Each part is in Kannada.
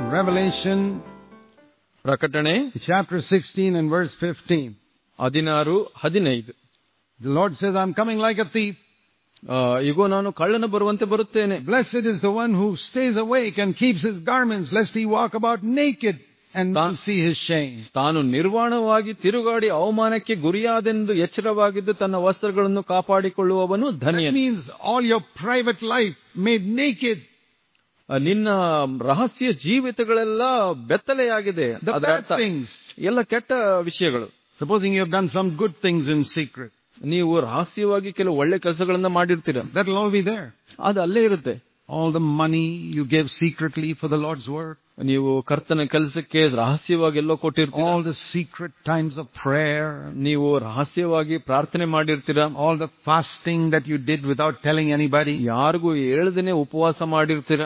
Revelation ಪ್ರಕಟಣೆ chapter 16 and verse 15. ಹದಿನಾರು ಹದಿನೈದು The Lord says, I'm coming like a thief. ಆ, ಇಗೋ ನಾನು ಕಳ್ಳನ ಬರುವಂತೆ ಬರುತ್ತೇನೆ Blessed is the one who stays awake and keeps his garments, lest he walk about naked and none see his shame. ತಾನು ನಿರ್ವಾಣವಾಗಿ ತಿರುಗಾಡಿ ಅವಮಾನಕ್ಕೆ ಗುರಿಯಾದೆಂದು ಎಚ್ಚರವಾಗಿದ್ದು ತನ್ನ ವಸ್ತ್ರಗಳನ್ನು ಕಾಪಾಡಿಕೊಳ್ಳುವವನು That ಧನ್ಯನು means all your private life made naked. ಆ, ನಿನ್ನ ರಹಸ್ಯ ಜೀವಿತಗಳೆಲ್ಲ ಬೆತ್ತಲೆಯಾಗಿದೆ The ಅದರ bad ಅರ್ಥ things. ಎಲ್ಲ ಕೆಟ್ಟ ವಿಷಯಗಳು Supposing you have done some good things in secret. ನೀವು ರಹಸ್ಯವಾಗಿ ಕೆಲವು ಒಳ್ಳೆ ಕೆಲಸಗಳನ್ನ ಮಾಡಿರ್ತೀರ That'll all be there. ಅದು ಅಲ್ಲೇ ಇರುತ್ತೆ All the money you gave secretly for the Lord's work. ನೀವು ಕರ್ತನ ಕೆಲಸಕ್ಕೆ ರಹಸ್ಯವಾಗಿ ಎಲ್ಲೋ ಕೊಟ್ಟಿರ್ತೀರ All the secret times of prayer. ನೀವು ರಹಸ್ಯವಾಗಿ ಪ್ರಾರ್ಥನೆ ಮಾಡಿರ್ತೀರ All the fasting that you did without telling anybody. ಯಾರಿಗೂ ಹೇಳ್ದೇನೆ ಉಪವಾಸ ಮಾಡಿರ್ತೀರ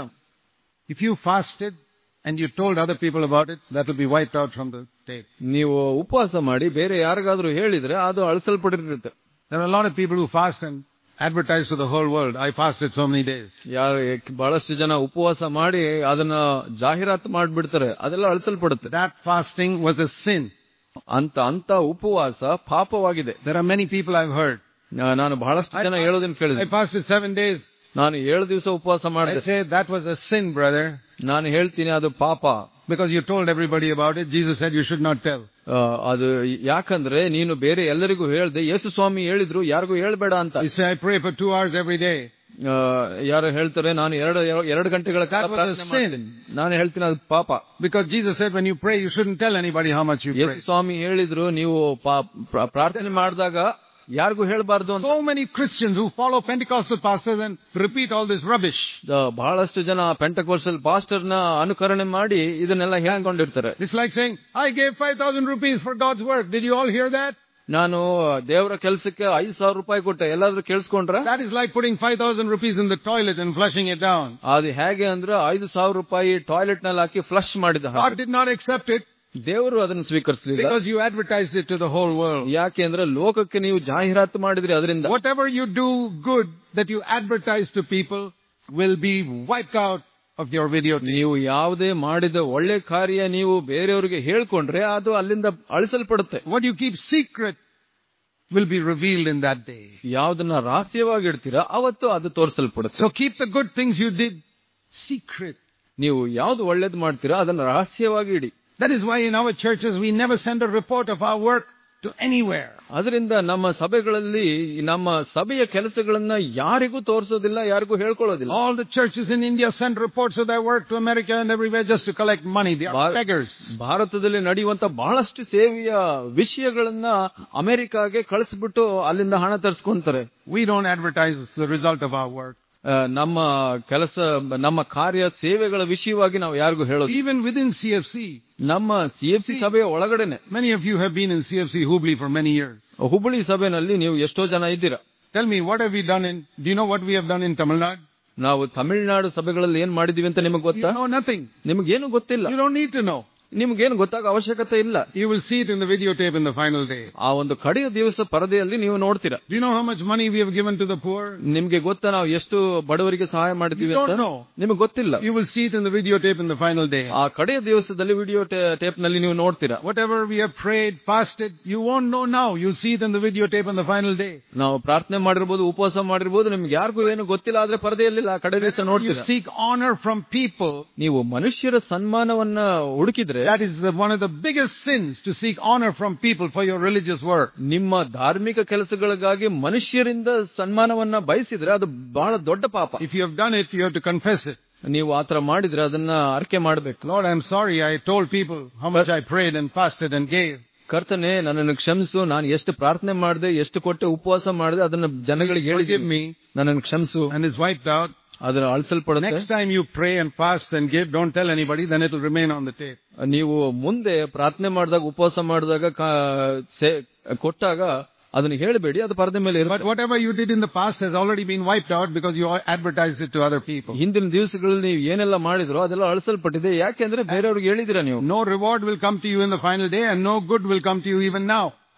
If you fasted and you told other people about it, that will be wiped out from the tape. ನೀವು ಉಪವಾಸ ಮಾಡಿ ಬೇರೆ ಯಾರಿಗಾದ್ರೂ ಹೇಳಿದ್ರೆ ಅದು ಅಳಿಸಲ್ಪಟ್ಟಿರುತ್ತೆ There are a lot of people who fast and advertise to the whole world, I fasted so many days. ಯಾರು ಬಹಳಷ್ಟು ಜನ ಉಪವಾಸ ಮಾಡಿ ಅದನ್ನ ಜಾಹೀರಾತು ಮಾಡ್ಬಿಡ್ತಾರೆ ಅದೆಲ್ಲ ಅಳಿಸಲ್ಪಡುತ್ತೆ That fasting was a sin. ಅಂತ ಅಂತ ಉಪವಾಸ ಪಾಪವಾಗಿದೆ There are many people I've heard. ನಾ- ನಾನು ಬಹಳಷ್ಟು ಜನ ಹೇಳೋದನ್ನ I ಕೇಳಿದೆ fasted seven days. ನಾನು ಏಳು ದಿವಸ ಉಪವಾಸ I ಮಾಡಿದೆ say that was a sin, brother, ನಾನು ಹೇಳ್ತೀನಿ ಅದು ಪಾಪ because you told everybody about it. Jesus said you should not tell. ಆ, ಅದು ಯಾಕಂದ್ರೆ ನೀನು ಬೇರೆ ಎಲ್ಲರಿಗೂ ಹೇಳ್ದೆ ಯೇಸು ಸ್ವಾಮಿ ಹೇಳಿದ್ರು ಯಾರಿಗೂ ಹೇಳ್ಬೇಡ ಅಂತ You say I pray for two hours every day. ಆ, ಯಾರು ಹೇಳ್ತಾರೆ ನಾನು ಎರಡು ಎರಡು ಗಂಟೆಗಳ ಕಾಲ That was a ಪ್ರಾರ್ಥನೆ ಮಾಡ್ತೀನಿ. sin. ನಾನು ಹೇಳ್ತೀನಿ ಅದು ಪಾಪ Because Jesus said when you pray, you shouldn't tell anybody how much you Yesu pray. ಸ್ವಾಮಿ ಹೇಳಿದ್ರು ನೀವು ಪಾ- ಪ್ರ- ಪ್ರಾರ್ಥನೆ ಮಾಡಿದಾಗ ಯಾರಿಗೂ ಹೇಳ್ಬಾರ್ದು ಅಂತ So many Christians who follow Pentecostal pastors and repeat all this rubbish. ಆ, ಬಹಳಷ್ಟು ಜನ ಪೆಂಟಕೋರ್ಸಲ್ ಪಾಸ್ಟರ್ ನ ಅನುಕರಣೆ ಮಾಡಿ ಇದನ್ನೆಲ್ಲ ಹೇಳ್ಕೊಂಡಿರ್ತಾರೆ It's like saying, I gave 5,000 rupees for God's work. Did you all hear that? ನಾನು ದೇವರ ಕೆಲಸಕ್ಕೆ ಐದು ಸಾವಿರ ರೂಪಾಯಿ ಕೊಟ್ಟೆ ಎಲ್ಲಾದ್ರೂ ಕೇಳಿಸ್ಕೊಂಡ್ರ That is like putting 5,000 rupees in the toilet and flushing it down. ಅದು ಹೇಗೆ ಅಂದ್ರೆ ಐದು ಸಾವಿರ ರೂಪಾಯಿ ಟಾಯ್ಲೆಟ್ ನಲ್ಲಿ ಹಾಕಿ ಫ್ಲಶ್ ಮಾಡಿದ ಹಾಗೆ. God did not accept it ದೇವರು ಅದನ್ನು ಸ್ವೀಕರಿಸಲಿಲ್ಲ because you advertised it to the whole world. ಯಾಕೆ ಅಂದ್ರೆ ಲೋಕಕ್ಕೆ ನೀವು ಜಾಹೀರಾತು ಮಾಡಿದ್ರಿ ಅದರಿಂದ Whatever you do good that you advertise to people will be wiped out of your video. ನೀವು ಯಾವುದೇ ಮಾಡಿದ ಒಳ್ಳೆ ಕಾರ್ಯ ನೀವು ಬೇರೆಯವರಿಗೆ ಹೇಳ್ಕೊಂಡ್ರೆ ಅದು ಅಲ್ಲಿಂದ ಅಳಿಸಲ್ಪಡುತ್ತೆ What you keep secret will be revealed in that day. ಯಾವ್ದನ್ನ ರಹಸ್ಯವಾಗಿ ಇಡ್ತೀರಾ ಅವತ್ತು ಅದು ತೋರಿಸಲ್ಪಡುತ್ತೆ So keep the good things you did secret. ನೀವು ಯಾವ್ದು ಒಳ್ಳೇದು ಮಾಡ್ತೀರಾ ಅದನ್ನ ರಹಸ್ಯವಾಗಿ ಇಡಿ That is why in our churches we never send a report of our work to anywhere. ಅದರಿಂದ ನಮ್ಮ ಸಭೆಗಳಲ್ಲಿ ನಮ್ಮ ಸಭೆಯ ಕೆಲಸಗಳನ್ನ ಯಾರಿಗೂ ತೋರಿಸೋದಿಲ್ಲ ಯಾರಿಗೂ ಹೇಳ್ಕೊಳ್ಳೋದಿಲ್ಲ All the churches in India send reports of their work to America and everywhere just to collect money. They are Bhar- beggars. ಭಾರತದಲ್ಲಿ ನಡೆಯುವಂತ ಬಹಳಷ್ಟು ಸೇವೆಯ ವಿಷಯಗಳನ್ನ ಅಮೆರಿಕಾಗೆ ಕಳಿಸ್ಬಿಟ್ಟು ಅಲ್ಲಿಂದ ಹಣ ತರಿಸ್ಕೊಂತಾರೆ We don't advertise the result of our work. ಆ, ನಮ್ಮ ಕೆಲಸ ನಮ್ಮ ಕಾರ್ಯ ಸೇವೆಗಳ ವಿಷಯವಾಗಿ ನಾವು ಯಾರಿಗೂ ಹೇಳೋದು Even within CFC, ನಮ್ಮ ಸಿ ಎಫ್ ಸಿ ಸಭೆಯ ಒಳಗಡೆನೆ many of you have been in CFC Hubli for many years. Hubballi ಸಭೆನಲ್ಲಿ ನೀವು ಎಷ್ಟೋ ಜನ ಇದ್ದೀರಾ Tell me, what have we done in, do you know what we have done in Tamil Nadu? ನಾವು ತಮಿಳುನಾಡು ಸಭೆಗಳಲ್ಲಿ ಏನ್ ಮಾಡಿದೀವಿ ಅಂತ ನಿಮಗೆ You ಗೊತ್ತಾ know nothing. ನಿಮಗೇನು ಗೊತ್ತಿಲ್ಲ You don't need to know. ನಿಮ್ಗೇನು ಗೊತ್ತಾಗ ಅವಶ್ಯಕತೆ ಇಲ್ಲ You will see it in the videotape in the final day. ಆ ಒಂದು ಕಡೆಯ ದಿವಸ ಪರದೆಯಲ್ಲಿ ನೀವು ನೋಡ್ತೀರಾ Do you know how much money we have given to the poor? ನಿಮ್ಗೆ ಗೊತ್ತಾ ನಾವು ಎಷ್ಟು ಬಡವರಿಗೆ ಸಹಾಯ ಮಾಡಿದೀವಿ You ಅಂತ don't know. ನಿಮಗೆ ಗೊತ್ತಿಲ್ಲ You will see it in the videotape in the final day. ಆ ಕಡೆಯ ದಿವಸದಲ್ಲಿ ವಿಡಿಯೋ ಟೇಪ್ ನಲ್ಲಿ ನೀವು ನೋಡ್ತೀರಾ Whatever we have prayed, fasted, you won't know now. You'll see it in the videotape on the final day. ನಾವು ಪ್ರಾರ್ಥನೆ ಮಾಡಿರ್ಬೋದು ಉಪವಾಸ ಮಾಡಿರ್ಬೋದು ನಿಮ್ಗೆ ಯಾರಿಗೂ ಏನು ಗೊತ್ತಿಲ್ಲ ಆದ್ರೆ ಪರದೆಯಲ್ಲಿ ಆ ಕಡೆ ದಿವಸ You ನೋಡ್ತೀರಾ seek honor from people. ನೀವು ಮನುಷ್ಯರ ಸನ್ಮಾನವನ್ನ ಹುಡುಕಿದ್ರೆ That is the, one of the biggest sins to seek honor from people for your religious work. ನಿಮ್ಮ ಧಾರ್ಮಿಕ ಕೆಲಸಗಳಿಗಾಗಿ ಮನುಷ್ಯರಿಂದ ಸನ್ಮಾನವನ್ನ ಬಯಸಿದ್ರೆ ಅದು ಬಹಳ ದೊಡ್ಡ ಪಾಪ If you have done it, you have to confess it. ನೀವು ಆತರ ಮಾಡಿದ್ರೆ ಅದನ್ನ ಅರ್ಕೆ ಮಾಡ್ಬೇಕು Lord, I'm sorry I told people how much I prayed and fasted and gave. ಕರ್ತನೆ ನನ್ನನ್ನು ಕ್ಷಮಿಸು ನಾನು ಎಷ್ಟು ಪ್ರಾರ್ಥನೆ ಮಾಡಿದೆ ಎಷ್ಟು ಕೊಟ್ಟೆ ಉಪವಾಸ ಮಾಡಿದೆ ಅದನ್ನ ಜನಗಳಿಗೆ Forgive ಹೇಳಿದ್ದೀನಿ me. ನನ್ನನ್ನು ಕ್ಷಮಿಸು And it's wiped out. ಅದನ್ನ ಅಳಿಸಲ್ಪಡುತ್ತೆ Next time you pray and fast and give, don't tell anybody, then it will remain on the tape. ನೀವು ಮುಂದೆ ಪ್ರಾರ್ಥನೆ ಮಾಡಿದಾಗ ಉಪವಾಸ ಮಾಡಿದಾಗ ಕಾ- ಸೇ- ಕೊಟ್ಟಾಗ ಅದನ್ನ ಹೇಳಬೇಡಿ ಅದು ಪರದೆ ಮೇಲೆ But ಇರುತ್ತೆ whatever you did in the past has already been wiped out because you advertised it to other people. ಹಿಂದಿನ ದಿವಸಗಳಲ್ಲಿ ನೀವು ಏನೆಲ್ಲ ಮಾಡಿದ್ರೋ ಅದೆಲ್ಲ ಅಳಿಸಲ್ಪಟ್ಟಿದೆ ಯಾಕೆಂದ್ರೆ ಬೇರೆಯವ್ರಿಗೆ ಹೇಳಿದಿರ ನೀವು No reward will come to you in the final day and no good will come to you even now.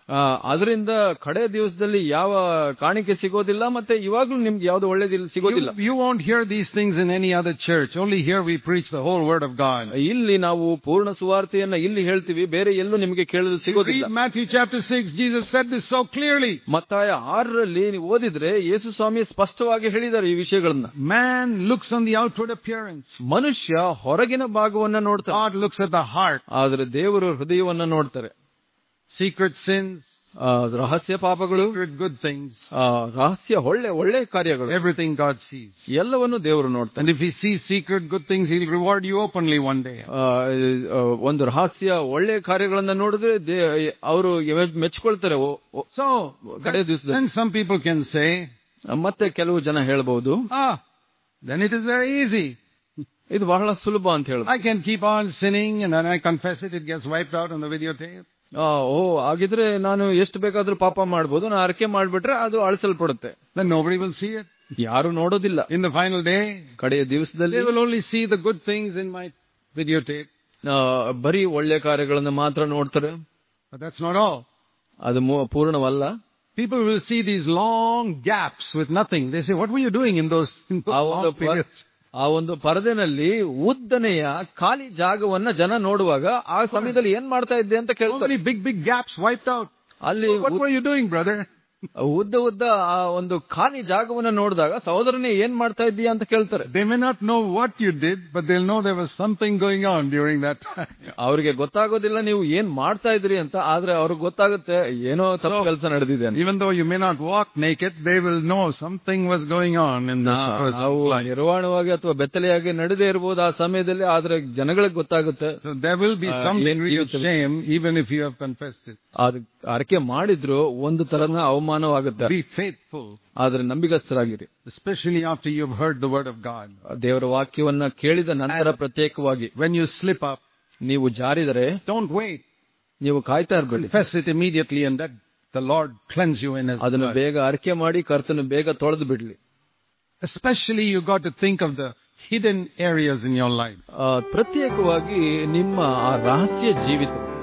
ಆ, ಅದರಿಂದ ಕಡೆ ದಿವಸದಲ್ಲಿ ಯಾವ ಕಾಣಿಕೆ ಸಿಗೋದಿಲ್ಲ ಮತ್ತೆ ಇವಾಗ್ಲೂ ನಿಮ್ಗೆ ಯಾವ್ದು ಒಳ್ಳೇದಿಲ್ಲ ಸಿಗೋದಿಲ್ಲ You, you won't hear these things in any other church. Only here we preach the whole word of God. ಇಲ್ಲಿ ನಾವು ಪೂರ್ಣ ಸುವಾರ್ತೆಯನ್ನ ಇಲ್ಲಿ ಹೇಳ್ತೀವಿ ಬೇರೆ ಎಲ್ಲೂ ನಿಮಗೆ ಕೇಳಲು ಸಿಗೋದಿಲ್ಲ Read Matthew chapter 6. Jesus said this so clearly. ಮತ್ತಾಯ ಆರರಲ್ಲಿ ನೀವು ಓದಿದ್ರೆ ಯೇಸು ಸ್ವಾಮಿ ಸ್ಪಷ್ಟವಾಗಿ ಹೇಳಿದ್ದಾರೆ ಈ ವಿಷಯಗಳನ್ನ Man looks on the outward appearance. ಮನುಷ್ಯ ಹೊರಗಿನ ಭಾಗವನ್ನ ನೋಡ್ತಾರೆ God looks at the heart. ಆದ್ರೆ ದೇವರು ಹೃದಯವನ್ನ ನೋಡ್ತಾರೆ Secret sins, ಆ, ರಹಸ್ಯ ಪಾಪಗಳು secret good things. ಆ, ರಹಸ್ಯ ಒಳ್ಳೆ ಒಳ್ಳೆ ಕಾರ್ಯಗಳು Everything God sees. ಎಲ್ಲವನ್ನು ದೇವರು ನೋಡ್ತಾನೆ And if He sees secret good things, He'll reward you openly one day. ಆ, ಆ, ಒಂದು ರಹಸ್ಯ ಒಳ್ಳೆ ಕಾರ್ಯಗಳನ್ನ ನೋಡಿದ್ರೆ ಅವರು ಮೆಚ್ಕೊಳ್ತಾರೆ ಓ- ಓ- So, ಕಡೆ ದಿವಸದಲ್ಲಿ then some people can say, ಮತ್ತೆ ಕೆಲವು ಜನ ಹೇಳ್ಬಹುದು ah, then it is very easy. ಇದು ಬಹಳ ಸುಲಭ ಅಂತ ಹೇಳ I can keep on sinning and then I confess it, it gets wiped out on the videotape. ಓ ಹಾಗಿದ್ರೆ ನಾನು ಎಷ್ಟು ಬೇಕಾದ್ರೂ ಪಾಪ ಮಾಡ್ಬೋದು ನಾನು ಅರಕೆ ಮಾಡ್ಬಿಟ್ರೆ ಅದು ಅಳಿಸಲ್ಪಡುತ್ತೆ Then nobody will see it. ಯಾರು ನೋಡೋದಿಲ್ಲ In the final day, ಕಡೆಯ ದಿವಸದಲ್ಲಿ they will only see the good things in my videotape. ಆ, ಬರೀ ಒಳ್ಳೆ ಕಾರ್ಯಗಳನ್ನ ಮಾತ್ರ ನೋಡ್ತಾರೆ But that's not all. ಅದು ಮು- ಪೂರ್ಣವಲ್ಲ People will see these long gaps with nothing. They say, what were you doing in those, in those ಆ ಒಂದು long ಪ- periods? ಆ ಒಂದು ಪರದೆನಲ್ಲಿ ಉದ್ದನೆಯ ಖಾಲಿ ಜಾಗವನ್ನ ಜನ ನೋಡುವಾಗ ಆ ಸಮಯದಲ್ಲಿ ಏನ್ ಮಾಡ್ತಾ ಇದ್ದೆ ಅಂತ So ಕೇಳ್ತಾರೆ many big, big gaps wiped out. ಅಲ್ಲಿ What were you doing, brother? ಉದ್ದ ಉದ್ದ ಆ ಒಂದು ಖಾಲಿ ಜಾಗವನ್ನ ನೋಡಿದಾಗ ಸಹೋದರನೇ ಏನ್ ಮಾಡ್ತಾ ಇದ್ದೀಯಾ ಅಂತ ಕೇಳ್ತಾರೆ They may not know what you did, but they'll know there was something going on during that time. ಅವ್ರಿಗೆ ಗೊತ್ತಾಗೋದಿಲ್ಲ ನೀವು ಏನ್ ಮಾಡ್ತಾ ಇದ್ರಿ ಅಂತ ಆದ್ರೆ ಅವ್ರಿಗೆ ಗೊತ್ತಾಗುತ್ತೆ ಏನೋ ತಪ್ಪು ಕೆಲಸ ನಡೆದಿದೆ ಅಂತ Even though you may not walk naked, they will know something was going on in this person's ನಾವು life. ನಿರ್ವಾಣವಾಗಿ ಅಥವಾ ಬೆತ್ತಲೆಯಾಗಿ ನಡೆದೇ ಇರಬಹುದು ಆ ಸಮಯದಲ್ಲಿ ಆದ್ರೆ ಜನಗಳಿಗೆ ಗೊತ್ತಾಗುತ್ತೆ So there will be Uh, some ಏನ್ degree of ಜೀವಿತವಿದೆ? shame, even if you have confessed it. ಅದು ಅರಕೆ ಮಾಡಿದ್ರು ಒಂದು ತರನ ಅವಮಾನವಾಗುತ್ತೆ Be faithful, ಆದ್ರೆ ನಂಬಿಗಸ್ತರಾಗಿರಿ especially after you've heard the word of God. ದೇವರ ವಾಕ್ಯವನ್ನ ಕೇಳಿದ ನಂತರ ಪ್ರತ್ಯೇಕವಾಗಿ When you slip up, ನೀವು ಜಾರಿದರೆ don't wait. ನೀವು ಕಾಯ್ತಾ ಇರ್ಬೇಡಿ Confess it immediately and let the Lord cleanse you in His ಅದನ್ನು blood. ಬೇಗ ಅರಕೆ ಮಾಡಿ ಕರ್ತನು ಬೇಗ ತೊಳೆದು ಬಿಡ್ಲಿ Especially you got to think of the hidden areas in your life. ಆ, ಪ್ರತ್ಯೇಕವಾಗಿ ನಿಮ್ಮ ಆ ರಹಸ್ಯ ಜೀವಿತ